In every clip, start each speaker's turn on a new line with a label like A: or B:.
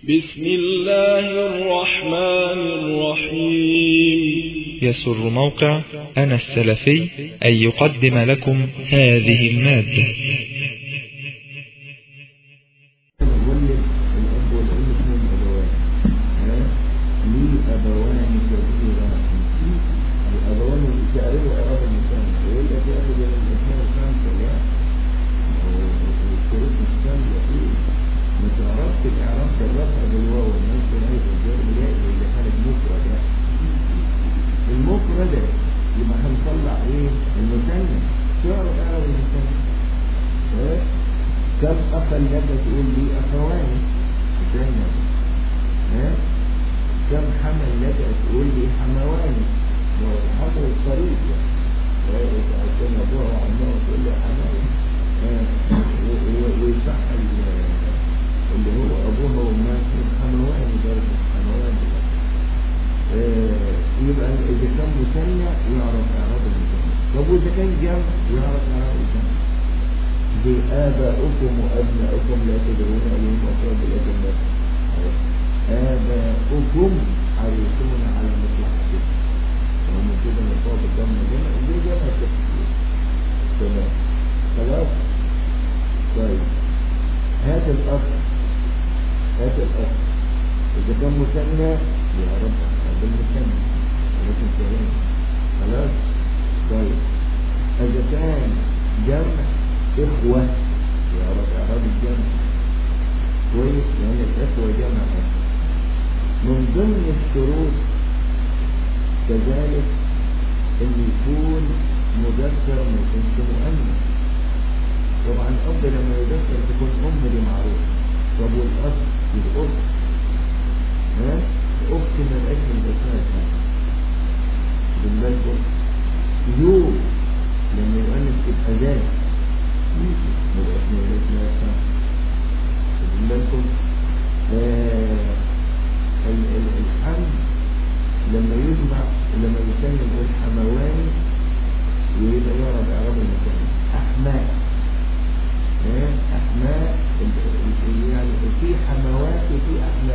A: بسم الله الرحمن الرحيم
B: يسر موقع أنا السلفي أن يقدم لكم هذه المادة
C: ولد الأب والأم اثنين أبوان ها؟ لي أبوان كبيران الأبوان تعرفوا إعراب الإنسان يقول لك يا أخي ده الأسماء الخمسة لا والشروط مش كاملة فيه ما تعرفش الإعراب بالرفع بالواو والنصب والعيد والجر بالياء اللي حالة مفرد يعني المفرد يبقى هنطلع إيه المثنى تعرف إعراب المثنى ها؟ كم أخا لك تقول لي أخوان جنة ها كم حمل لك تقول لي حموان حصل الطريق يعني عشان أبوها وعمها تقول لي حموان ويصح اللي هو أبوها وأمها حموان برضه حموان يبقى إذا كان مثنى يعرف إعراب المثنى طب وإذا كان جمع يعرف إعراب الجمع بآباؤكم وأبناؤكم لا تدرون أيهم أقرب إلى جنة آباؤكم حريصون على مصلحتكم وهم كده نصاب الدم جنة ودي جنة تفسير تمام خلاص طيب هات الأخ هات الأخ إذا كان مثنى يا رب هذا المثنى ولكن سلام خلاص طيب إذا كان جمع إخوة يا رب إعراب الجمع كويس لأن الإخوة جمع من ضمن الشروط كذلك أن يكون مذكر ما يكونش مؤنث طبعا الأب لما يذكر تكون أم دي معروفة طب والأخ الأخت ها الأخت من الأجل الأساس بالنسبة يوم لما يؤنث تبقى ذات لكم الحمد لما يجمع لما يسمى يقول حموان ويبقى يعرف اعراب المكان احماء احماء يعني في حموات وفي احماء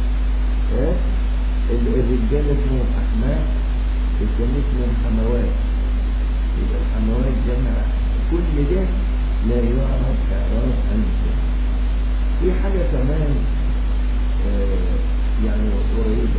C: الرجال اسمهم احماء الجنة اسمهم حموات يبقى الحموات جمع كل ده لا يعرف إعراب المثال في حاجة كمان آه يعني قريبة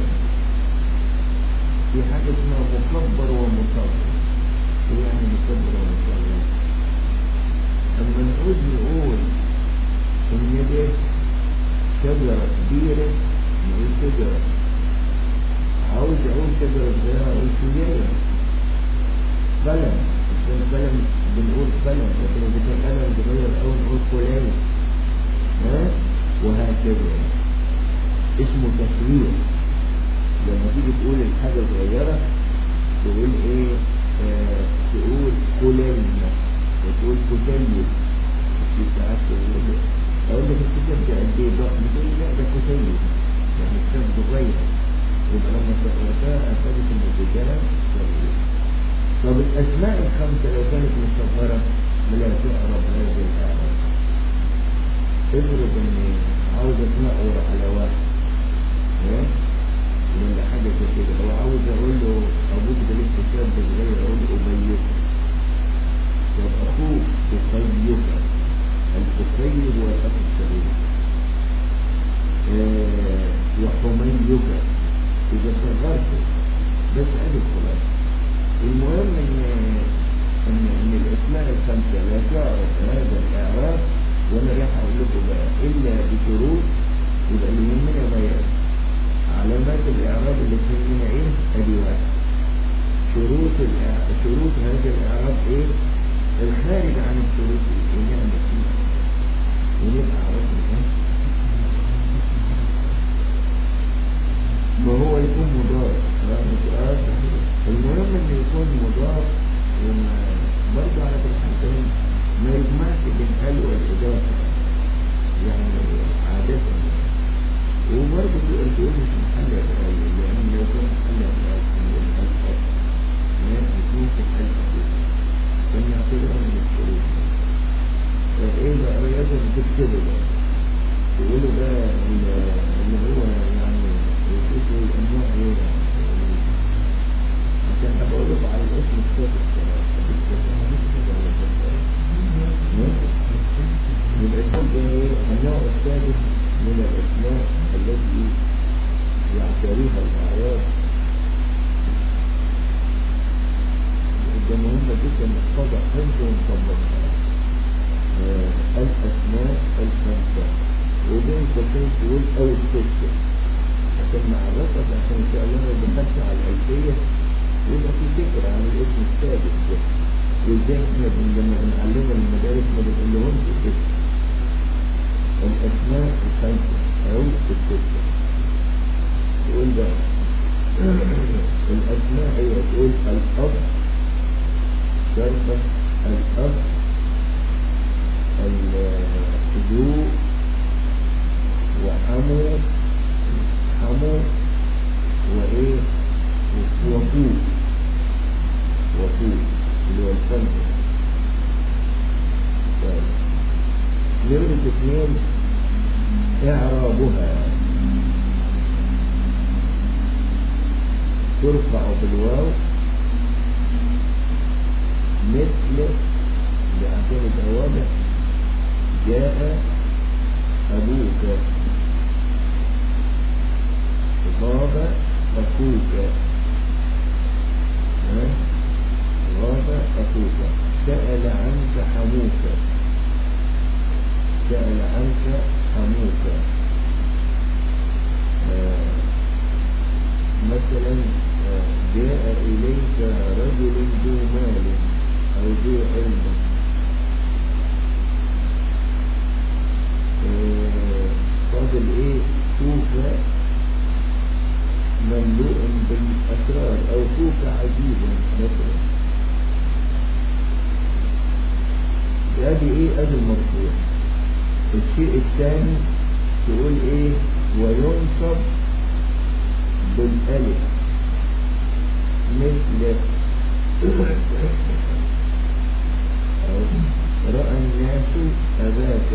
C: في حاجة اسمها مكبر ومصغر ايه يعني مكبر ومصغر اما نعود نقول ان ده شجرة كبيرة نقول شجرة عاوز اقول شجرة صغيرة اقول شجرة قلم القلم بنقول قلم لكن اذا كان قلم صغير او نقول فلان ها وهكذا اسمه تسوير لما تيجي تقول الحاجه صغيره تقول ايه آه تقول فلان وتقول كتيب في ساعات تقول اقول لك الكتاب ده قد ايه ضخم تقول لا ده كتيب يعني كتاب صغير يبقى لما تقراها افادت ان الكتاب صغير طب الأسماء الخمسة لو كانت مصغرة لا تعرف هذه الأعراض افرض إني عاوز أتنقر على واحد ولا حاجة كده لو عاوز أقول له أبوك ده لسه شاب صغير أقول له أبيك طب أخوك أخيك الأخيب والأخ الصغير آه وحميك إذا صغرته بس أدي خلاص المهم ان ان ان الاسماء الخمسه لا تعرف هذا الاعراب وانا راح اقول لكم بقى الا بشروط يبقى اللي يهمنا بيان علامات الاعراب اللي تهمنا ايه؟ ادي واحد شروط شروط هذا الاعراب ايه؟ الخارج عن الشروط اللي نعمل فيها ونبقى عرفنا ما هو يكون مضاف سؤال المهم انه يكون مضاف وبرضه على الحالتين ما يجمعش بين ال والاضافه يعني عاده وبرضه تقول تقول مش محل الآية لأن لو كان محل الآية من الألف ما يكون في الألف كان يعتبرها من الشروط فإيه بقى لازم تكتبه بقى تقولوا بقى اللي تاريخ الأعراض ده مهمة جدا محفظة حفظ ونطبقها آه، الأسماء الخمسة وبين قوسين تقول أو الستة عشان نعرفك عشان إن شاء الله لو دخلت على الألفية يبقى في فكرة عن الاسم الثابت ده وإزاي إحنا بن- لما بنعلمه المدارس ما بنقولهمش كده الأسماء الخمسة أو الستة تقول بقى الأسماء هي تقول الأب شرطة الأب الذو وحمو حمو وإيه وفوق وفوق اللي هو الخمسة طيب نمرة اثنين إعرابها ترفع بالواو مثل عشان يبقى واضح جاء أبوك غاب أخوك ها؟ غاب أخوك سأل عنك حموك سأل عنك حموك آه، مثلا آه، جاء إليك رجل ذو مال أو ذو علم آه، فاضل إيه فوك مملوء بالأسرار أو فوك عجيب مثلا ادي ايه ادي المرفوع الشيء الثاني تقول ايه وينصب بالالف مثل أو رأى الناس أباك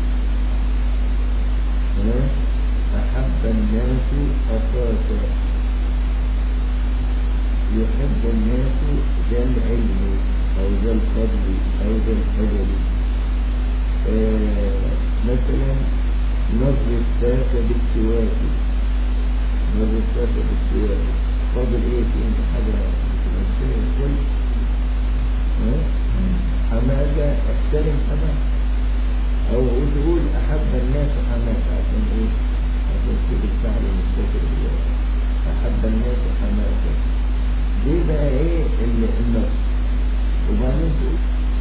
C: ها؟ أحب الناس أخاك يحب الناس ذا العلم أو ذا الفضل أو ذا الفضل آه مثلا نظر الساك بالسواك نظر الساك بالسواك فاضل ايه في انت حاجة تمثل الكل ها؟ حماده احترم حماده او تقول احب الناس حماده عشان ايه عشان كده الفعل مستتر بالله احب الناس حماده دي بقى ايه اللي النص وبعدين تقول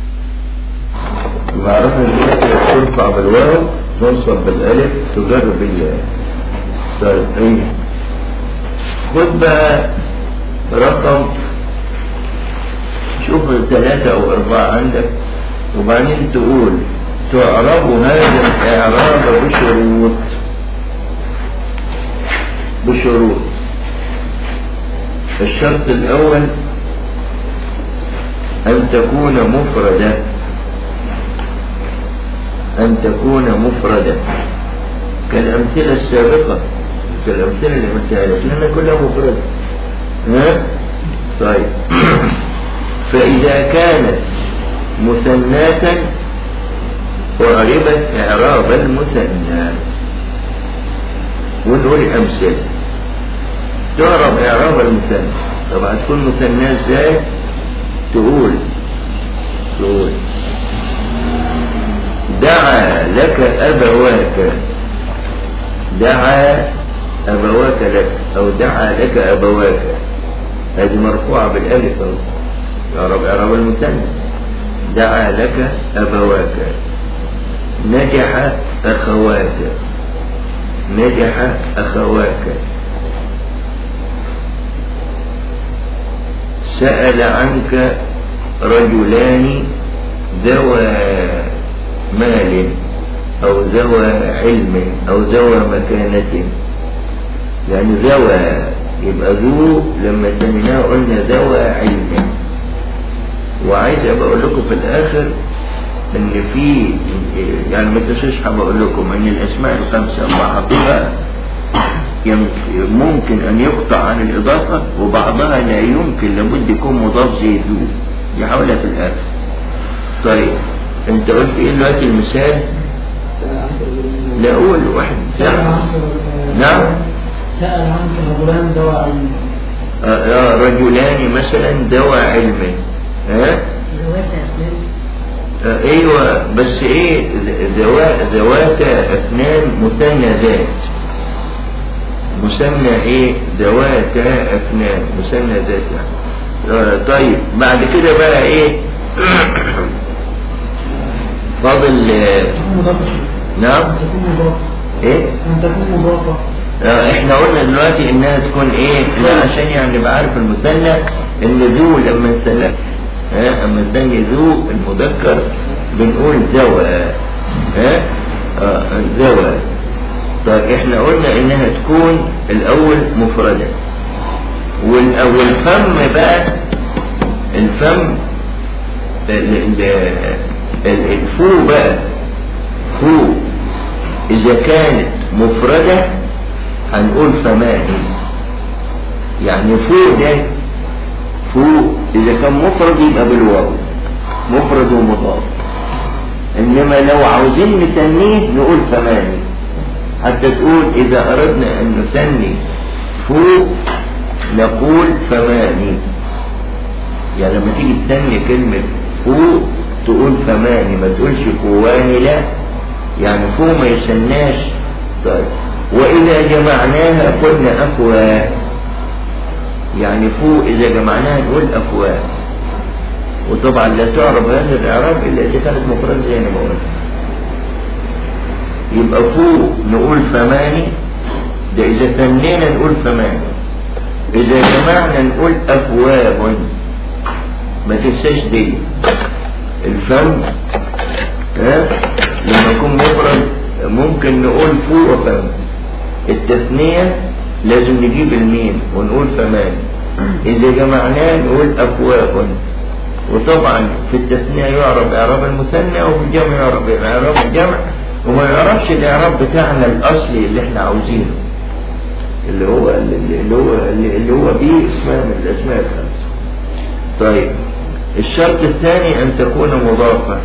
D: معرفة التي ترفع بالواو تنصب بالالف تجر بالياء طيب ايه خد بقى رقم شوف ثلاثة او اربعة عندك وبعدين تقول تعرب هذا الاعراب بشروط بشروط الشرط الاول ان تكون مفردة أن تكون مفردة كالأمثلة السابقة كالأمثلة اللي قلتها لك لأنها كلها مفردة ها؟ طيب فإذا كانت مثناة أعربت إعراب المثنى ونقول أمثلة تعرب إعراب المثنى طبعا تكون مثنى ازاي تقول تقول دعا لك أبواك دعا أبواك لك أو دعا لك أبواك هذه مرفوعة بالألف أهو إعراب إعراب المثنى دعا لك أبواك نجح أخواك نجح أخواك سأل عنك رجلان ذوى مال أو ذوى علم أو ذوى مكانة يعني ذوى يبقى ذو لما سميناه قلنا ذوى علم وعايز ابقى اقول لكم في الاخر ان في يعني ما تنسوش حابب اقول لكم ان الاسماء الخمسه بعضها يم- ممكن ان يقطع عن الاضافه وبعضها لا يمكن لابد يكون مضاف زي ذو دي حاولها في الاخر طيب انت قلت ايه دلوقتي المثال لا اقول واحد
E: سأل
D: سأل
E: عنك
D: نعم
E: سأل عنك
D: رجلان مثلا ذوى علم ها آه، ايوه بس ايه ذوا- ذوات افنان مثنى ذات مثنى ايه ذوات افنان مثنى ذات يعني آه، طيب بعد كده بقى ايه فاضل آه،
E: تكون مضافة
D: نعم
E: تكون مضافة
D: ايه
E: أن تكون مضافة
D: آه، احنا قلنا دلوقتي انها تكون ايه لا عشان يعني نبقى عارف المثنى ان ذو لما نسلك ها اما نسمي ذو المذكر بنقول ذوى ها آه، ذوى طيب احنا قلنا انها تكون الاول مفردة وال- والفم بقى الفم ال- ال- ال- الفو بقى فو إذا كانت مفردة هنقول فماني يعني فوق ده فوق إذا كان مفرد يبقى بالواو مفرد ومضاف إنما لو عاوزين نسميه نقول فماني حتى تقول إذا أردنا أن نسمي فوق نقول فماني يعني لما تيجي تسمي كلمة فوق تقول فماني ما تقولش فواني لا يعني فوق ما يسناش طيب وإذا جمعناها قلنا أفواه يعني فوق إذا جمعناها نقول أفواه وطبعا لا تعرف هذا الإعراب إلا إذا كانت مفردة زي ما قلت يبقى فوق نقول فماني ده إذا ثنينا نقول فماني إذا جمعنا نقول أفواه ما تنساش دي الفم ها لما يكون مفرد ممكن نقول فوق وفم التثنية لازم نجيب الميم ونقول فمان إذا جمعناه نقول أفواه وطبعا في التثنية يعرف إعراب المثنى وفي الجمع يعرف إعراب الجمع وما يعرفش الإعراب بتاعنا الأصلي اللي احنا عاوزينه اللي هو اللي هو اللي هو بيه اسمها من الأسماء الخمسة طيب الشرط الثاني أن تكون مضافة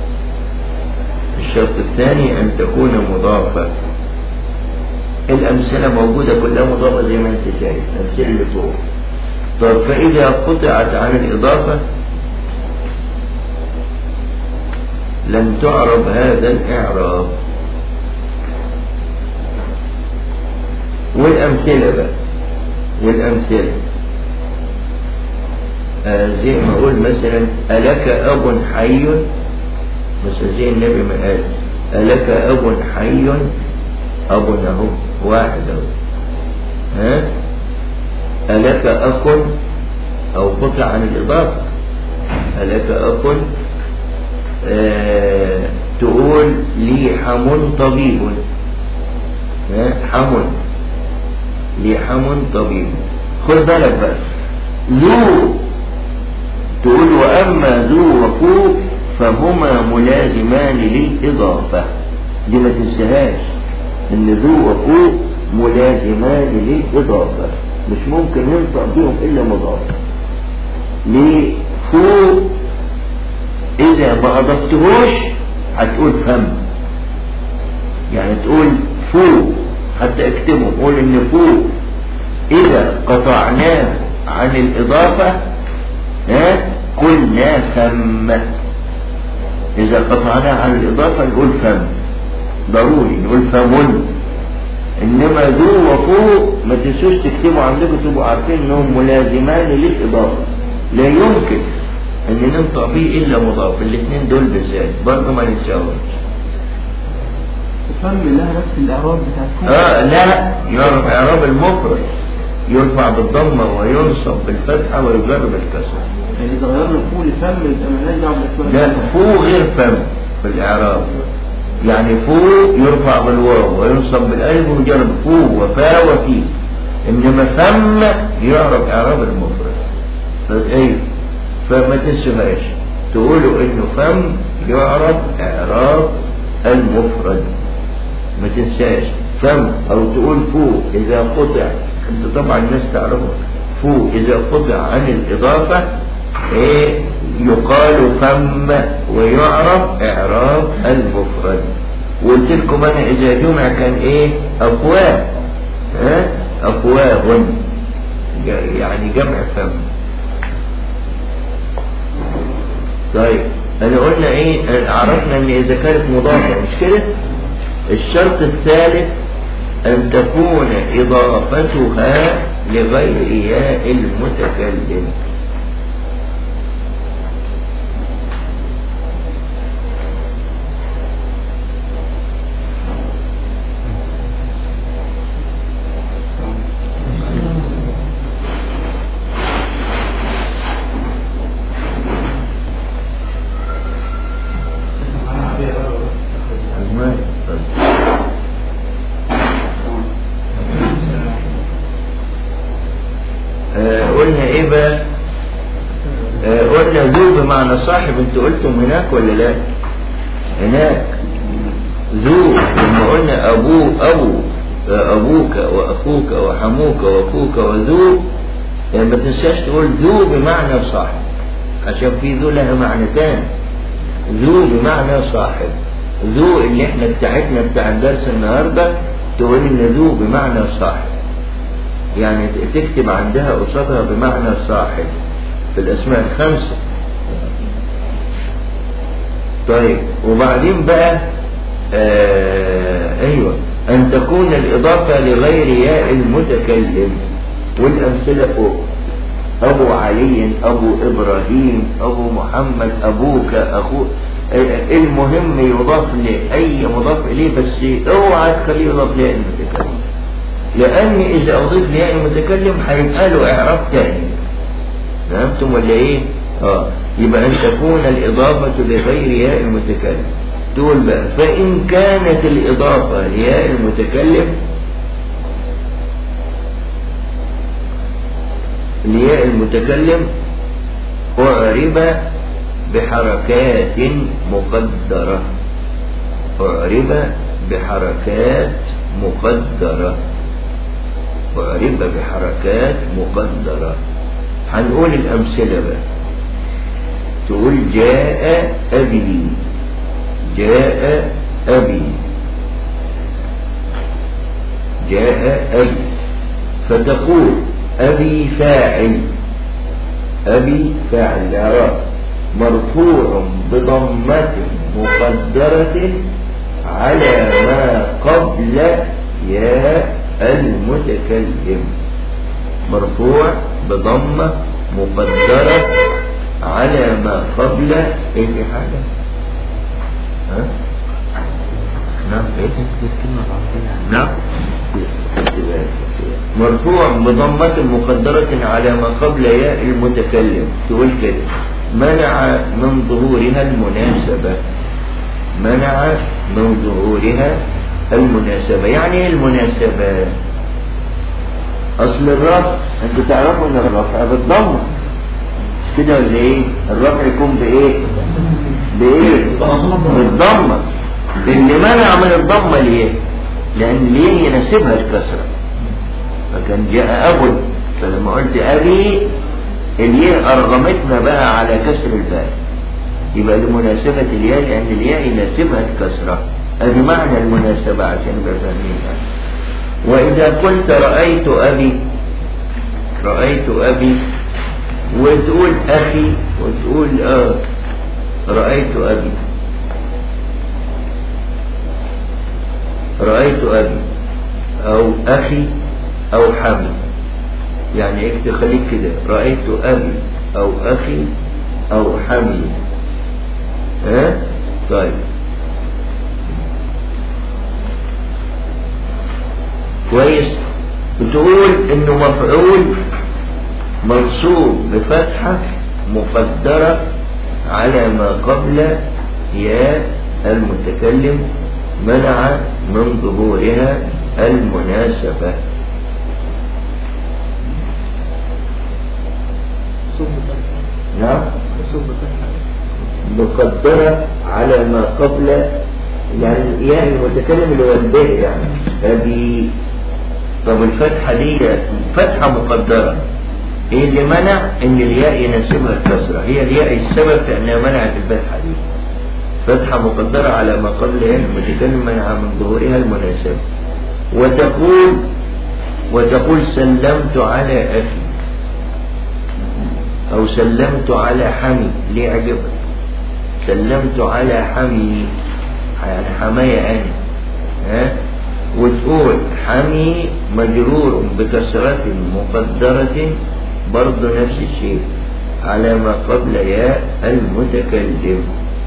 D: الشرط الثاني أن تكون مضافة الأمثلة موجودة كلها مضافة زي ما أنت شايف الأمثلة اللي فوق طيب فإذا قطعت عن الإضافة لم تعرب هذا الإعراب والأمثلة بقى والأمثلة آه زي ما أقول مثلا ألك أب حي مثلا زي النبي ما قال ألك أب حي أب أهو واحد أهو ها ألك أخ أو قطع عن الإضافة ألك أخ آه تقول لي حم طبيب ها حم لي حم طبيب خد بالك بس ذو تقول وأما ذو وقوف فهما ملازمان للإضافة دي ما تنساهاش إن ذو وقوف ملازمان للإضافة مش ممكن ننطق بهم إلا مضاف ليه فوق إذا ما أضفتهوش هتقول فم يعني تقول فوق حتى اكتبه قول إن فوق إذا قطعناه عن الإضافة ها قلنا فم إذا قطعناه عن الإضافة نقول فم ضروري نقول فم إنما ذو وفوق ما تنسوش تكتبوا عندكم تبقوا عارفين إنهم ملازمان للإضافة لا يمكن ان ننطق به الا مضاف الاثنين دول بالذات برضه ما ننساهمش
E: الفم لها نفس الإعراب بتاع الفم
D: اه لا يعرف اعراب المفرد يرفع بالضمه وينصب بالفتحه ويجر بالكسره
E: يعني إذا غيرنا فوق لفم يبقى مالناش دعوة بالأسماء
D: لا فوق غير فم في الاعراب يعني فوق يرفع بالواو وينصب بالالف ويجر فوق وفا وفي انما فم يعرف اعراب المفرد فايه فما تنسوهاش تقولوا انه فم يعرف اعراب المفرد ما تنساش فم او تقول فوق اذا قطع انت طبعا الناس تعرفه فوق اذا قطع عن الاضافة ايه يقال فم ويعرف اعراب المفرد وقلت لكم انا اذا جمع كان ايه افواه ها افواه ج- يعني جمع فم طيب انا قلنا ايه عرفنا ان اذا كانت مضافة مش كده الشرط الثالث ان تكون اضافتها لغير ياء المتكلم آه، قلنا ايه بقى آه، قلنا ذو بمعنى صاحب انتوا قلتم هناك ولا لا هناك ذو لما قلنا ابوه ابو آه، ابوك واخوك وحموك واخوك وذو آه، ما تنساش تقول ذو بمعنى صاحب عشان في ذو لها معنتان ذو بمعنى صاحب ذو اللي احنا بتاعتنا بتاع الدرس النهارده تقول ان ذو بمعنى صاحب يعني تكتب عندها قصادها بمعنى صاحب في الاسماء الخمسه طيب وبعدين بقى آه ايوه ان تكون الاضافه لغير ياء المتكلم والامثله فوق ابو علي ابو ابراهيم ابو محمد ابوك اخوك آه، المهم يضاف لاي مضاف اليه بس اوعى تخليه يضاف لياء المتكلم لان اذا اضيف لياء المتكلم هيبقى له اعراب تاني فهمتم ولا ايه اه يبقى ان تكون الاضافه لغير ياء المتكلم تقول بقى فان كانت الاضافه لياء المتكلم لياء المتكلم أعرب بحركات مقدرة أعرب بحركات مقدرة أعرب بحركات مقدرة هنقول الأمثلة بقى تقول جاء أبي جاء أبي جاء أبي فتقول أبي فاعل أبي فاعل الإعراب مرفوع بضمة مقدرة على ما قبل ياء المتكلم مرفوع بضمة مقدرة على ما قبل ايه في حاجة ها نعم ايه نعم مرفوع بضمة مقدرة على ما قبل ياء المتكلم تقول كده منع من ظهورها المناسبة منع من ظهورها المناسبة يعني ايه المناسبة اصل الرفع انتوا تعرفوا ان الرفع بالضمة مش كده ولا ايه الرفع يكون بايه بايه بالضمة اللي منع من الضمة ليه لان ليه يناسبها الكسرة فكان جاء ابو فلما قلت ابي الياء ارغمتنا بقى على كسر الباء يبقى لمناسبة الياء لان الياء يناسبها الكسرة ادي معنى المناسبة عشان نبقى فاهمين يعني. واذا قلت رأيت ابي رأيت ابي وتقول اخي وتقول اه رأيت ابي رأيت أبي أو أخي أو حمي يعني اكتب خليك كده رأيت أبي أو أخي أو حمي ها طيب كويس بتقول انه مفعول منصوب بفتحة مقدرة على ما قبل يا المتكلم منع من ظهورها المناسبة نعم مقدرة على ما قبل يعني يعني المتكلم اللي هو الباء يعني هذه طب الفتحة دي فتحة مقدرة ايه اللي منع ان الياء يناسبها الكسرة هي الياء السبب في انها منعت الفتحة دي فتحة مقدرة على ما قبل المتكلم منع من ظهورها المناسبة وتقول وتقول سلمت على أخي أو سلمت على حمي ليه عجبك سلمت على حمي يعني حماية أنا ها وتقول حمي مجرور بكسرة مقدرة برضه نفس الشيء على ما قبل ياء المتكلم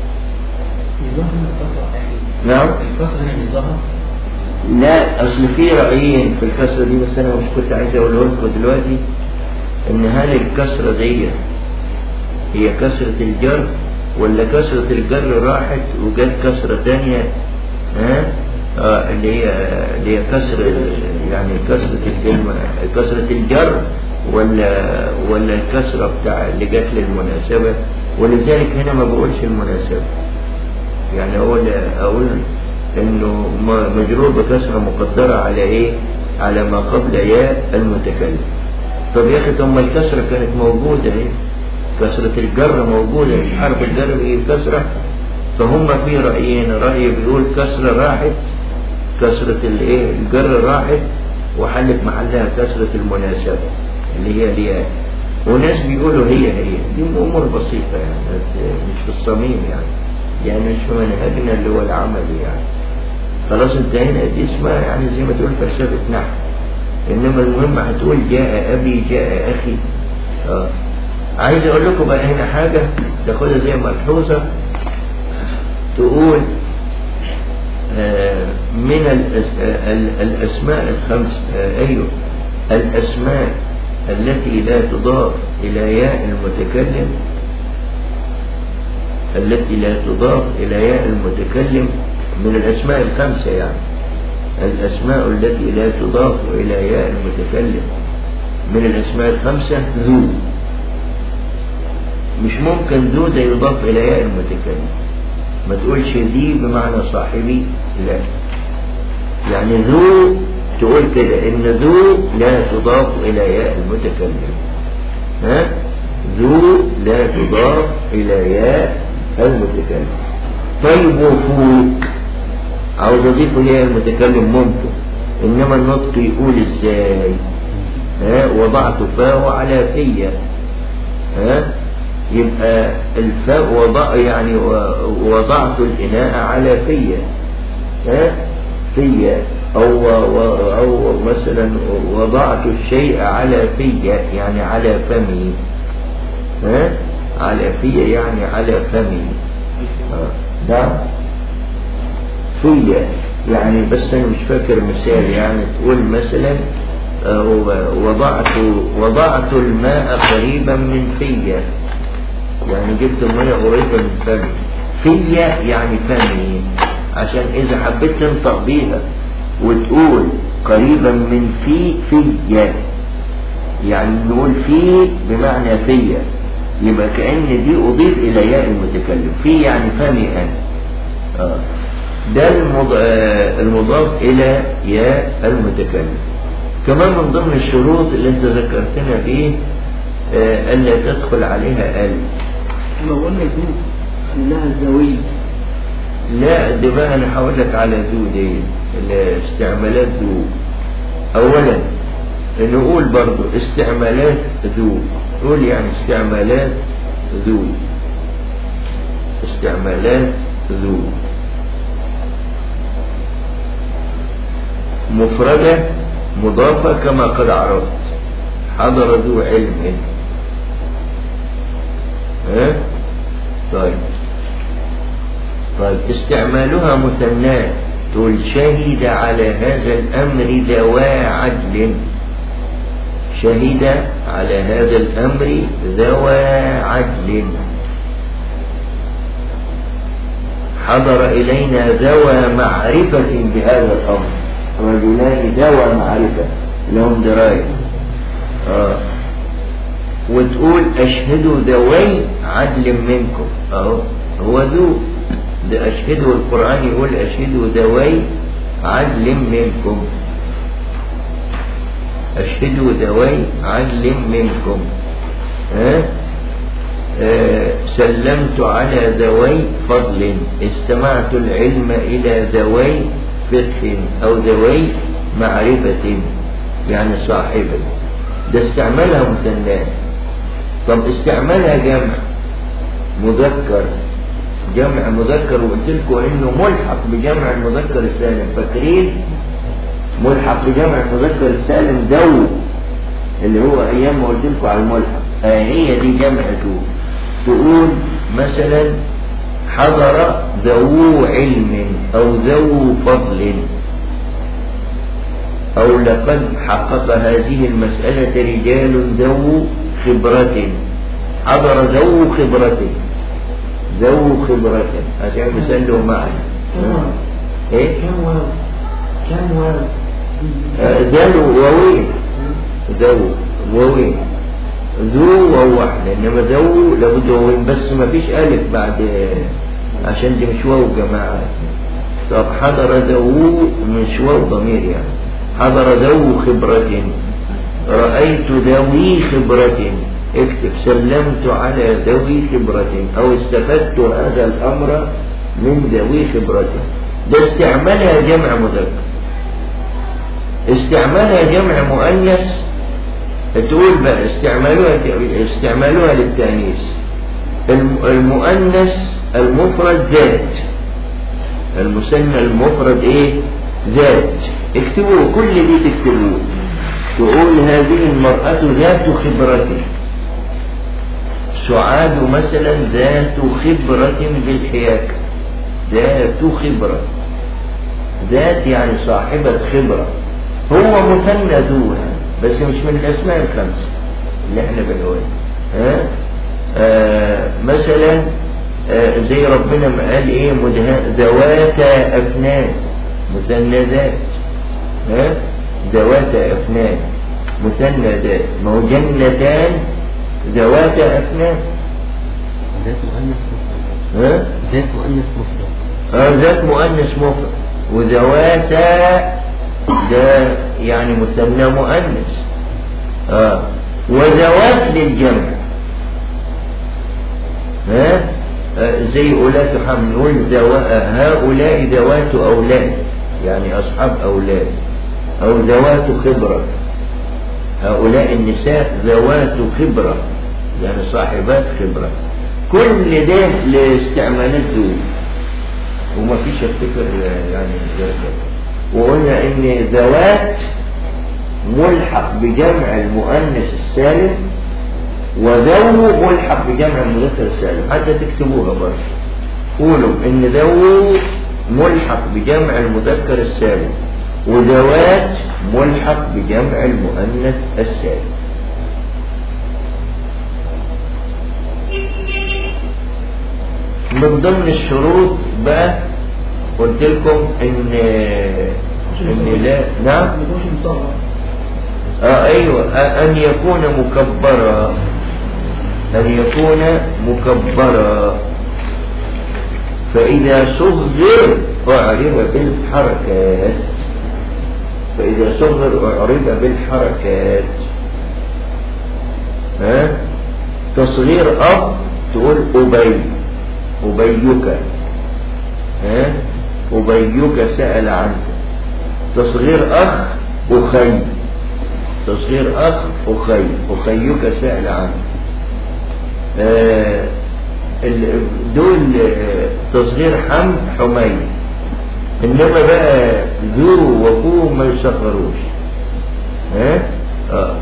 D: نعم
E: الكسر هنا مش ظهر
D: لا اصل في رايين في الكسره دي بس انا مش كنت عايز اقوله لكم دلوقتي ان هل الكسره دي هي كسره الجر ولا كسره الجر راحت وجت كسره تانية ها آه اللي هي اللي هي كسر يعني كسره الكلمه كسره الجر ولا ولا الكسره بتاع اللي جت للمناسبه ولذلك هنا ما بقولش المناسبه يعني اقول اقول انه م- مجرور بكسره مقدره على ايه على ما قبل ياء المتكلم طب يا اخي طب ما الكسره كانت موجوده ايه كسره الجر موجوده حرف الجر بيجيب كسره فهم في رايين راي بيقول كسره راحت كسره الايه الجر راحت وحلت محلها كسره المناسبه اللي هي الياء وناس بيقولوا هي هي دي امور بسيطه يعني مش في الصميم يعني يعني مش في منهجنا اللي هو العملي يعني خلاص انتهينا دي اسمها يعني زي ما تقول فلسفة نحو انما المهم هتقول جاء ابي جاء اخي اه عايز اقول لكم بقى هنا حاجة تاخدها زي ملحوظة تقول آه من الأس- آه، ال- الاسماء الخمس آه، ايوه الاسماء التي لا تضاف الى ياء المتكلم التي لا تضاف إلى ياء المتكلم من الأسماء الخمسة يعني الأسماء التي لا تضاف إلى ياء المتكلم من الأسماء الخمسة ذو مش ممكن ذو ده يضاف إلى ياء المتكلم ما تقولش ذي بمعنى صاحبي لا يعني ذو تقول كده إن ذو لا تضاف إلى ياء المتكلم ها ذو لا تضاف إلى ياء المتكلم طيب وفوق عاوز أضيفه ياء المتكلم ممكن إنما النطق يقول إزاي ها وضعت فاء على فيا ها يبقى الفاء وضع يعني و- وضعت الإناء على فيا ها فيا أو, و- أو مثلا وضعت الشيء على فيا يعني على فمي ها على فيا يعني على فمي آه. نعم فيا يعني بس أنا مش فاكر مثال يعني تقول مثلا آه، وضعت وضعت الماء قريبا من فيا يعني جبت المية قريبة من فمي فيا يعني فمي عشان إذا حبيت تنطق بيها وتقول قريبا من في فيا يعني نقول في بمعنى فيا يبقى كأن دي أضيف إلى ياء المتكلم في يعني فمي أنا آه. ده المض... آه، المضاف إلى ياء المتكلم كمان من ضمن الشروط اللي انت ذكرتنا فيه آه، ألا تدخل عليها ألف
E: لما قلنا ذو خلاها زوي
D: لا ده بقى انا هقول لك على ذو دي الاستعمالات ذو اولا نقول برضو استعمالات ذو نقول يعني استعمالات ذو استعمالات ذو مفردة مضافة كما قد عرفت حضر ذو علم ها طيب طيب استعمالها مثناه تقول شهد على هذا الأمر ذوى عدل شهد على هذا الأمر ذوى عدل حضر إلينا ذوى معرفة بهذا الأمر رجلان ذوى معرفة لهم دراية آه. وتقول أشهدوا ذوي عدل منكم أهو هو ذو ده أشهدوا القرآن يقول أشهدوا ذوي عدل منكم أشهدوا ذوي عدل منكم ها آه سلمت على ذوي فضل استمعت العلم إلى ذوي فقه أو ذوي معرفة يعني صاحبا ده استعملها مثناه طب استعمالها جمع مذكر جمع مذكر وقلت لكم انه ملحق بجمع المذكر السالم فاكرين ملحق بجمع المذكر السالم ذو اللي هو ايام ما قلت لكم على الملحق آه هي دي جمع ذو تقول مثلا حضر ذو علم او ذو فضل او لقد حقق هذه المسألة رجال ذو خبرة حضر ذو خبرة ذو خبرة عشان مثال معنا ايه
E: كم واو كم واو
D: آه، ذو ووين ذو ووين ذو وهو واحدة انما ذو لابد ووين بس ما فيش الف بعد عشان دي مش واو جماعة طب حضر ذو مش واو ضمير يعني حضر ذو خبرة رأيت ذوي خبرة اكتب سلمت على ذوي خبرة او استفدت هذا الامر من ذوي خبرة ده استعمالها جمع مذكر استعمالها جمع مؤنث تقول بقى استعمالها استعمالها للتانيث الم- المؤنث المفرد ذات المثنى المفرد ايه ذات اكتبوه كل دي تكتبوه تقول هذه المرأة ذات خبرة سعاد مثلا ذات خبرة بالحياكة ذات خبرة ذات يعني صاحبة خبرة هو مثنى ذوها بس مش من الأسماء الخمسة اللي احنا بنقولها ها آه مثلا آه زي ربنا ما قال ايه مدها- ذواتا أفنان مثنى ذات ها ذواتا أفنان مثنى ذات ما هو جنتان ذواتا أفنان
E: ذات مؤنث مفرد
D: ها
E: ذات مؤنث مفرد
D: آه، ذات مؤنث مفرد وذواتا ده يعني مثنى مؤنث آه. وذوات للجمع ها آه، زي أولاة حمل نقول ذوا- هؤلاء ذوات أولاد يعني أصحاب أولاد أو ذوات خبرة هؤلاء النساء ذوات خبرة يعني صاحبات خبرة كل ده لاستعمالات ذو وما فيش افتكر يعني زي كده. وقلنا ان ذوات ملحق بجمع المؤنث السالم وذو ملحق بجمع المذكر السالم حتى تكتبوها برضه قولوا ان ذو ملحق بجمع المذكر السالم وذوات ملحق بجمع المؤنث السالم من ضمن الشروط بقى قلت لكم ان ان لا نعم
E: ما يكونش مصغر
D: آه ايوه آه ان يكون مكبرا ان يكون مكبرا فاذا صغر اعرب بالحركات فاذا صغر اعرب بالحركات ها تصغير اب تقول ابي ابيك ها ابيك سال عنك تصغير اخ اخي تصغير أخ أخي أخيك سأل عنه آه ال- دول آه، تصغير حمد حمي إنما بقى ذو وفوه ما يصغروش ها آه.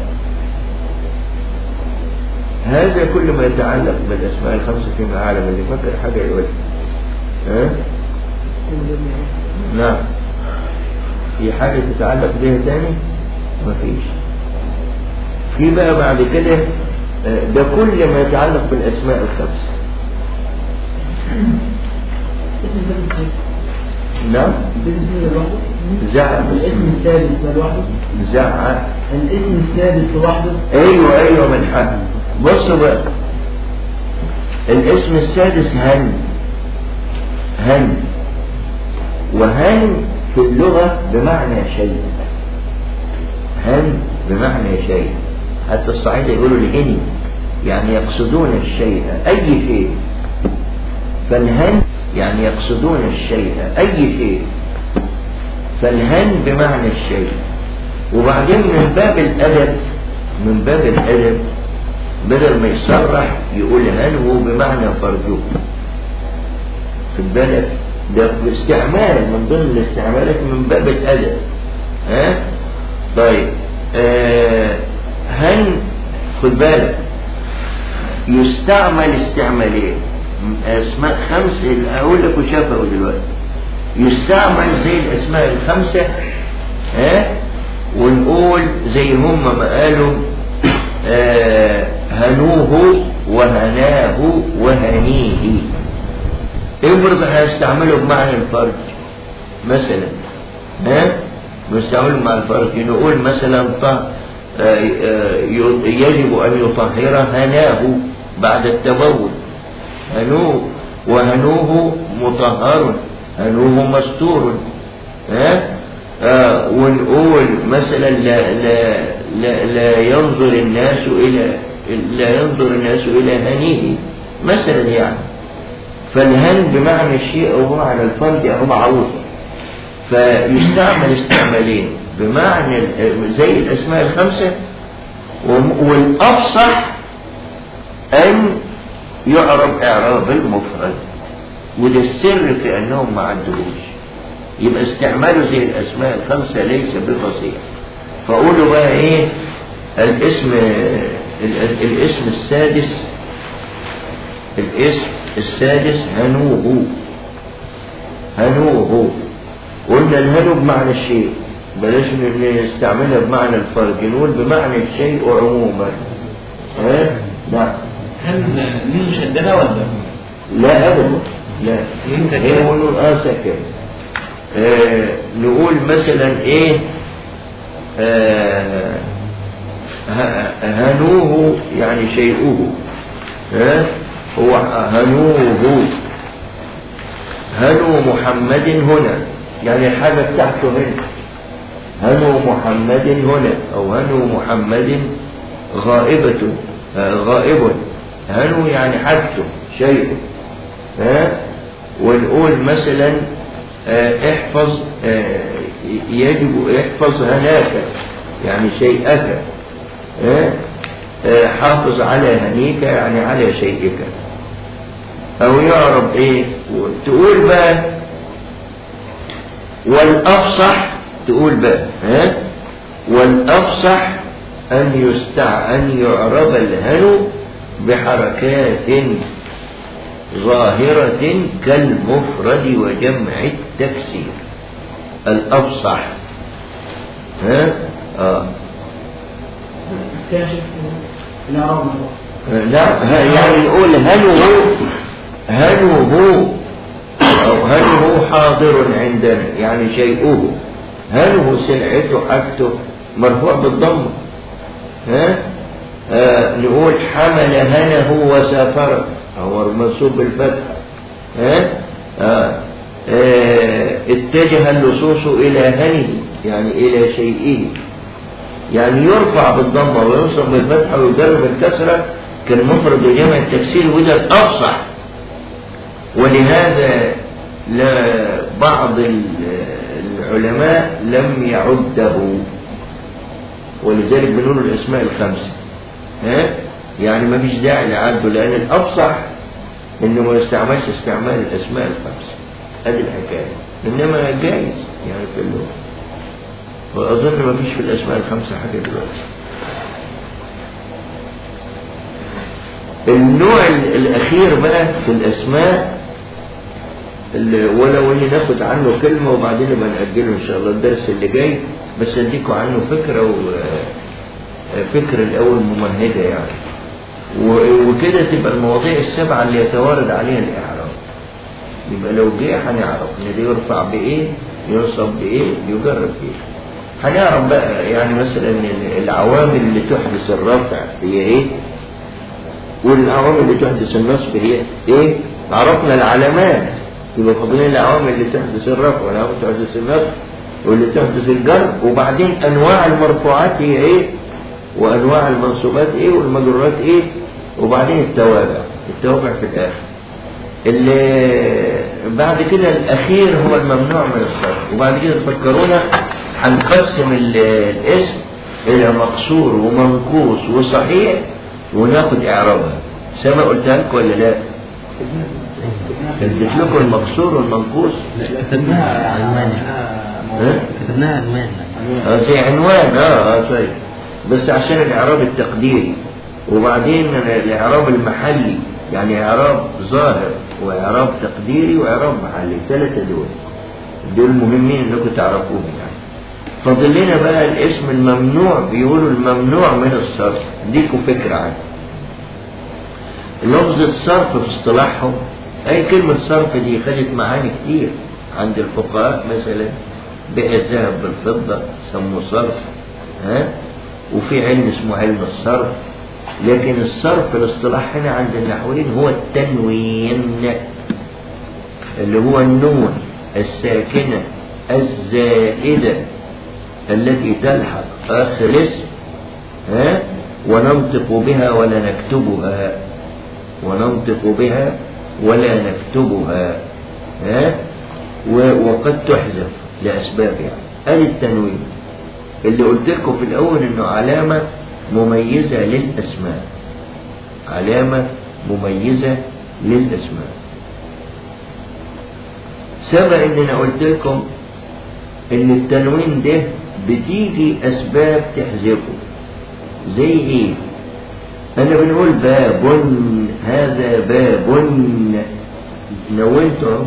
D: هذا كل ما يتعلق بالأسماء الخمسة في معالم اللي فكر حاجة يقول ها نعم في حاجة تتعلق بها تاني مفيش في بقى بعد كده آه، ده كل ما يتعلق بالأسماء الخمسة
E: اسم الباب
D: نعم
E: الاسم لوحده
D: زعق
E: الاسم السادس ده لوحده
D: زعق
E: الاسم السادس لوحده
D: ايوه ايوه من حق بصوا بقى الاسم السادس هن هن وهن في اللغة بمعنى شيء هن بمعنى شيء حتى الصعيدة يقولوا لهني يعني يقصدون الشيء أي شيء فالهن يعني يقصدون الشيء أي شيء فالهن بمعنى الشيء وبعدين من باب الأدب من باب الأدب بدل ما يصرح يقول هنو بمعنى فرجه خد بالك ده استعمال من ضمن الاستعمالات من باب الأدب ها طيب آه هن خد بالك يستعمل استعمالين اسماء خمس اقول لك وشافه دلوقتي يستعمل زي الاسماء الخمسه ها ونقول زي هم ما قالوا آه هنوه وهناه وهنيه افرض هنستعمله بمعنى الفرج مثلا ها نستعمله مع الفرج نقول مثلا طه يجب أن يطهر هناه بعد التبول هنوه وهنوه مطهر هنوه مستور ها آه ونقول مثلا لا, لا, لا, لا ينظر الناس إلى لا ينظر الناس إلى هنيه مثلا يعني فالهن بمعنى الشيء أو بمعنى الفرد أو معروف فيستعمل استعمالين بمعنى زي الأسماء الخمسة والأفصح أن يعرب إعراب المفرد وده السر في أنهم ما عندهوش يبقى استعماله زي الأسماء الخمسة ليس بفصيح فقولوا بقى إيه الاسم الاسم السادس الاسم السادس هنوه هنوه قلنا الهنو بمعنى الشيء بلاش نستعملها بمعنى الفرج نقول بمعنى الشيء عموما ها نعم
E: هل مين مشددة ولا؟
D: لا ابدا لا هي نقول اه سكن آه نقول مثلا ايه آه هنوه يعني شيئه ها هو هنوه هنو محمد هنا يعني الحاجة بتاعته هنا هنو محمد هنا أو هنو محمد غائبة آه غائب هنو يعني حاجته شيء ها ونقول مثلا آه احفظ آه يجب احفظ هناك يعني شيئك ها حافظ على هنيك يعني على شيئك او يعرب ايه تقول بقى والافصح تقول بقى ها والافصح ان يستع ان يعرب الهن بحركات ظاهرة كالمفرد وجمع التكسير الافصح ها اه لا يعني نقول هل هو هل هو أو هل هو حاضر عندنا يعني شيئه هل هو سلعته حاجته مرفوع بالضمة ها آه نقول حمل هنه وسافر هو منصوب بالفتح ها آه آه اتجه اللصوص إلى هنه يعني إلى شيئه يعني يرفع بالضمة وينصب بالفتحة ويجر بالكسرة كالمفرد وجمع التكسير وده الأفصح ولهذا لا بعض العلماء لم يعده ولذلك بنقول الأسماء الخمسة ها؟ يعني ما فيش داعي لعده لأن الأفصح إنه ما يستعملش استعمال الأسماء الخمسة هذه الحكاية إنما جائز يعني في اللغة وأظن ما فيش في الأسماء الخمسة حاجة دلوقتي النوع الأخير بقى في الأسماء ولو اني ناخد عنه كلمة وبعدين نبقى نأجله ان شاء الله الدرس اللي جاي بس اديكوا عنه فكرة وفكرة الاول ممهدة يعني وكده تبقى المواضيع السبعة اللي يتوارد عليها الاعراب يبقى لو جه هنعرف ان ده يرفع بايه ينصب بايه يجرب بايه هنعرف بقى يعني مثلا العوامل اللي تحدث الرفع هي ايه والعوامل اللي تحدث النصب هي ايه عرفنا العلامات يبقى فاضلين العوامل اللي تحدث الرفع والعوامل اللي تحدث النصب واللي تحدث الجر وبعدين انواع المرفوعات هي ايه وانواع المنصوبات ايه والمجرورات ايه وبعدين التوابع التوابع في الاخر اللي بعد كده الاخير هو الممنوع من الصرف وبعد كده تفكرونا هنقسم الاسم الى مقصور ومنقوص وصحيح وناخد إعرابها سما قلتها لكم ولا لا؟ اديت لكم المقصور والمنقوص
E: كتبناها عنوان
D: ها؟
E: كتبناها عنوان
D: اه زي عنوان اه اه طيب بس عشان الاعراب التقديري وبعدين الاعراب المحلي يعني اعراب ظاهر واعراب تقديري واعراب محلي الثلاثه دول دول مهمين انكم تعرفوهم يعني فاضل لنا بقى الاسم الممنوع بيقولوا الممنوع من الصرف اديكم فكره عنه لفظة صرف في اصطلاحهم أي كلمة صرف دي خدت معاني كتير عند الفقهاء مثلا بيع الذهب بالفضة سموه صرف ها وفي علم اسمه علم الصرف لكن الصرف الاصطلاح هنا عند النحويين هو التنوين اللي هو النون الساكنة الزائدة التي تلحق آخر اسم ها وننطق بها ولا نكتبها وننطق بها ولا نكتبها ها و- وقد تحذف لأسباب يعني ادي التنوين اللي قلت لكم في الأول إنه علامة مميزة للأسماء علامة مميزة للأسماء سبق إن أنا قلت لكم إن التنوين ده بتيجي أسباب تحذفه زي إيه؟ أنا بنقول باب هذا باب نونته أهو.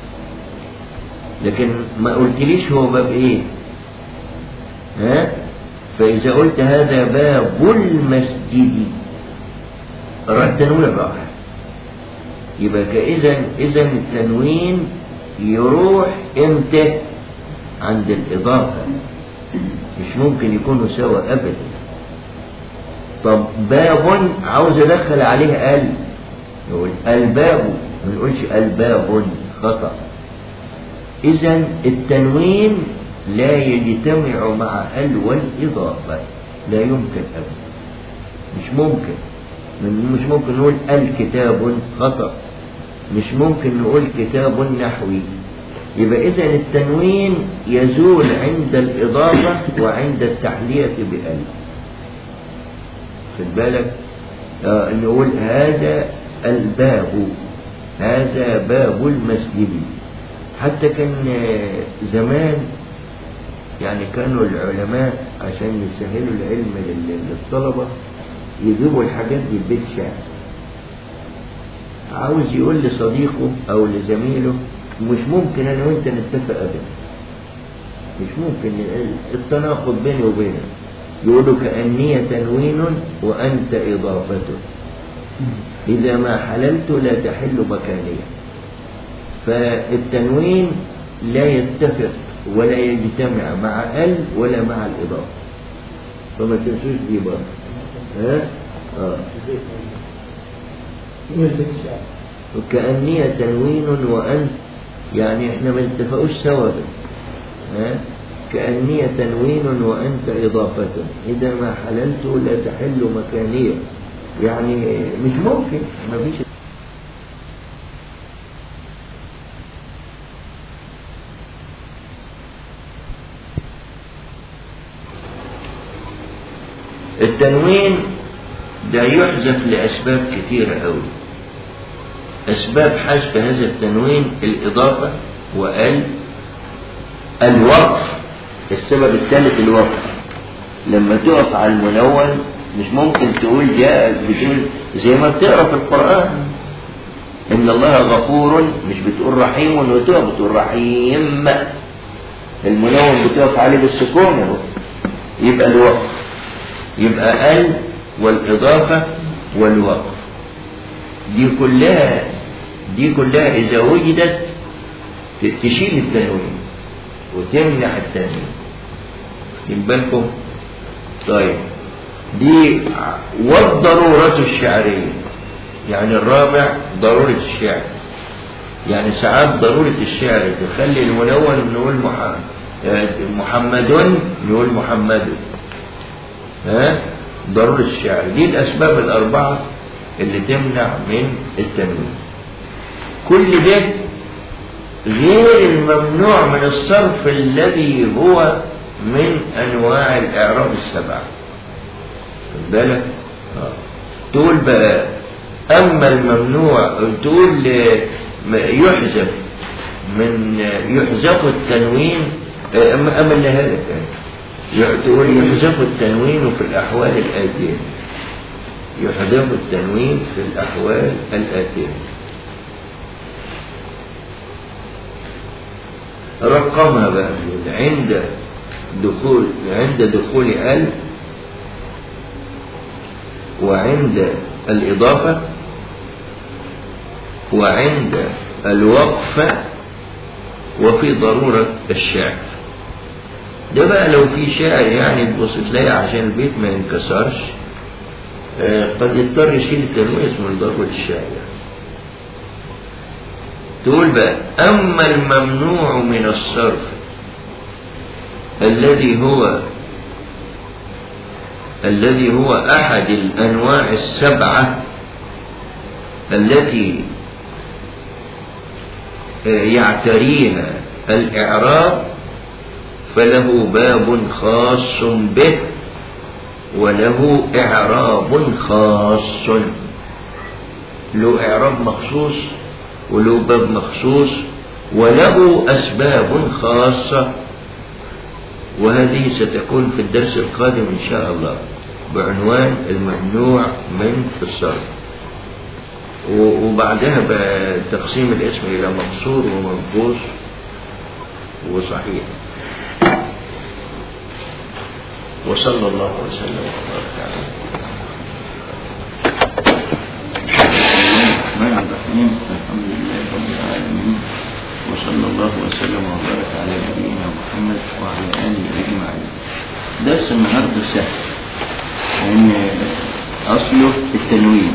D: لكن ما قلتليش هو باب إيه؟ ها؟ فإذا قلت هذا باب المسجد رد تنوين راح يبقى إذا إذا التنوين يروح إمتى؟ عند الإضافة مش ممكن يكونوا سوا أبدا طب باب عاوز أدخل عليه ال نقول الباب ما نقولش الباب خطأ إذا التنوين لا يجتمع مع ال والإضافة لا يمكن أبدا مش ممكن من- مش ممكن نقول الكتاب خطأ مش ممكن نقول كتاب نحوي يبقى إذا التنوين يزول عند الإضافة وعند التحلية بأل خد بالك آه نقول هذا الباب هذا باب المسجد حتى كان آه، زمان يعني كانوا العلماء عشان يسهلوا العلم لل- للطلبة يجيبوا الحاجات دي بيت شعر عاوز يقول لصديقه او لزميله مش ممكن انا وانت نتفق ابدا مش ممكن التناقض بيني وبينك يقولوا كأني تنوين وأنت إضافته إذا ما حللت لا تحل مكانيا فالتنوين لا يتفق ولا يجتمع مع ال ولا مع الإضافة فما تنسوش دي برضه ها؟ آه. وكأني تنوين وأنت يعني احنا ما نتفقوش سوا بس. ها؟ كأني تنوين وأنت إضافة إذا ما حللت لا تحل مكانية يعني مش ممكن ما فيش التنوين ده يحذف لأسباب كثيرة أوي أسباب حذف هذا التنوين الإضافة وال الوقف السبب الثالث الوقف لما تقف على المنون مش ممكن تقول جاء بتقول زي ما بتقرا في القرآن إن الله غفور مش بتقول رحيم وتقف بتقول رحيم المنون بتقف عليه بالسكون اهو يبقى الوقف يبقى ال والإضافة والوقف دي كلها دي كلها إذا وجدت ت- تشيل التنوين وتمنع التنوين خد بالكم طيب دي ع- والضرورة الشعرية يعني الرابع ضرورة الشعر يعني ساعات ضرورة الشعر تخلي المنون نقول محمد محمد نقول محمد ها ضرورة الشعر دي الأسباب الأربعة اللي تمنع من التنوين كل ده غير الممنوع من الصرف الذي هو من أنواع الإعراب السبعة خد بالك آه. تقول بقى أما الممنوع تقول آه، ما يحذف من آه، يحذف التنوين آه، أما أما اللي هذا تاني تقول يحذف التنوين في الأحوال الآتية يحذف التنوين في الأحوال الآتية رقمها بقى عند دخول عند دخول ال وعند الإضافة وعند الوقف وفي ضرورة الشعر ده بقى لو في شاعر يعني تبص تلاقي عشان البيت ما ينكسرش آه، قد يضطر يشيل التنوين اسمه لضرورة الشعر يعني. تقول بقى أما الممنوع من الصرف الذي هو الذي هو أحد الأنواع السبعة التي يعتريها الإعراب فله باب خاص به وله إعراب خاص له إعراب مخصوص وله باب مخصوص وله أسباب خاصة وهذه ستكون في الدرس القادم إن شاء الله بعنوان الممنوع من الصرف و- وبعدها بقى تقسيم الاسم إلى مقصور ومنقوص وصحيح وصلى الله وسلم وبارك على الرحمن الرحيم الحمد لله رب العالمين وصلى الله وسلم وبارك على نبينا محمد وعلى اله اجمعين درس النهارده سهل لان اصله التنوين